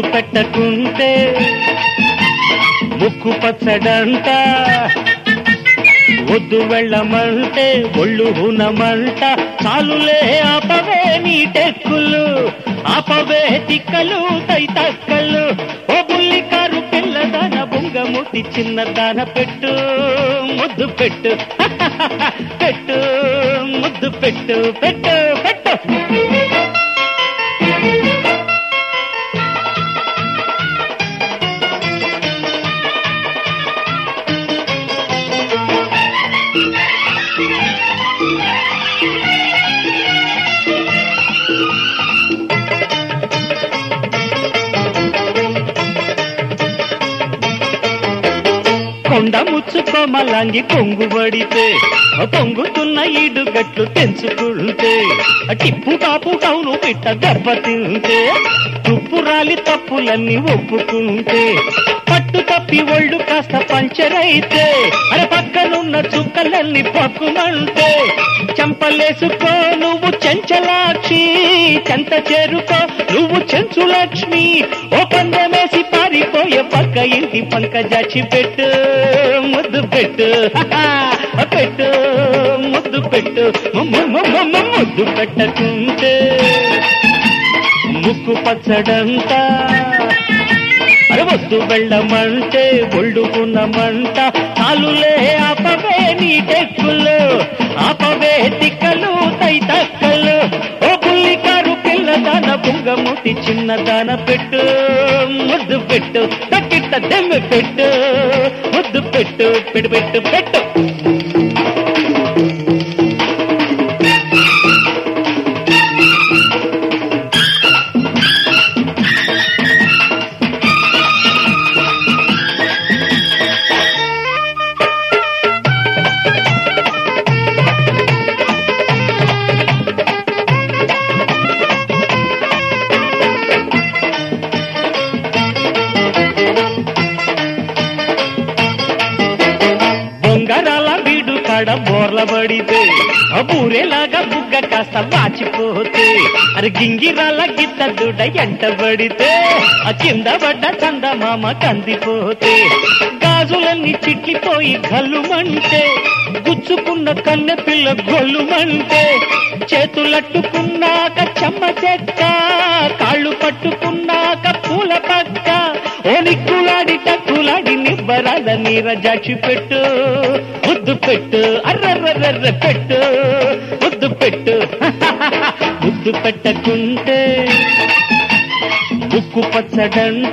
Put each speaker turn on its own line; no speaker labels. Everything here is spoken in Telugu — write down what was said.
ముద్దు పెట్టకుంటే ముక్కు పచ్చడంట వద్దు వెళ్ళమంటే ఒళ్ళు హునమంట చాలులే ఆపవే నీ టెక్కులు ఆపవే తిక్కలు తైతక్కలు ఓ బుల్లి కారు పిల్లదాన బుంగముతి చిన్నదాన పెట్టు ముద్దు పెట్టు పెట్టు ముద్దు పెట్టు పెట్టు పెట్టు కొండ ముచ్చుకోమలాంగి కొంగు పడితే పొంగుతున్న ఈడు గట్లు తెంచుకుంటే టిప్పు టాపు టౌను పిట్ట దెబ్బతింటే తుప్పు రాలి తప్పులన్నీ ఒప్పుకుంటే పట్టు తప్పి ఒళ్ళు కాస్త పంచరైతే అరే పక్కనున్న చుక్కలన్నీ పక్కుమంటే చెంపలేసుకో నువ్వు చెంచలాక్షి చెంత చేరుకో నువ్వు చెంచు లక్ష్మి ఓ పందెమేసి పారిపోయే పక్క ఇంటి పంకజాచి పెట్టు ముద్దు పెట్టు పెట్టు ముద్దు పెట్టు ము- ము- ము- ము- ముద్దు పెట్టకుంటే ముక్కు పచ్చడంతా అరే వద్దు వెళ్ళమంటే ఒళ్ళుకున్నమంట చాలులే ఆపవే నీ టెక్కులు ఆపవే తిక్కలు తైతక్కలు ఓ పుల్లికారు పిల్లదాన బుంగముటి చిన్నదాన పెట్టు ముద్దు పెట్టు తక్కిట్ట దెమ్మె పెట్టు ముద్దు పెట్టు పెట్టు పెట్టు పెట్టు బొంగరాల వీడు కాడ బోర్ల పడితే ఆ బూరేలాగా బుగ్గ కాస్త వాచిపోతే అరే గింగిరాల గిత్త దుడ ఎంట పడితే ఆ కింద పడ్డ చందమామ కందిపోతే గాజులన్నీ చిట్లిపోయి గల్లుమంటే గుచ్చుకున్న కన్నె పిల్ల గొల్లుమంటే చేతులట్టుకున్నాక చెమ్మ చెక్క కాళ్ళు పట్టుకున్నాక పూల పక్క ఓ నిక్కులాడి టక్కులాడి నిబ్బరాల నీర జాచి పెట్టు ముద్దు పెట్టు అర్రర్రర్ర పెట్టు ముద్దు పెట్టు ముద్దు పెట్టకుంటే ముక్కు పచ్చడంట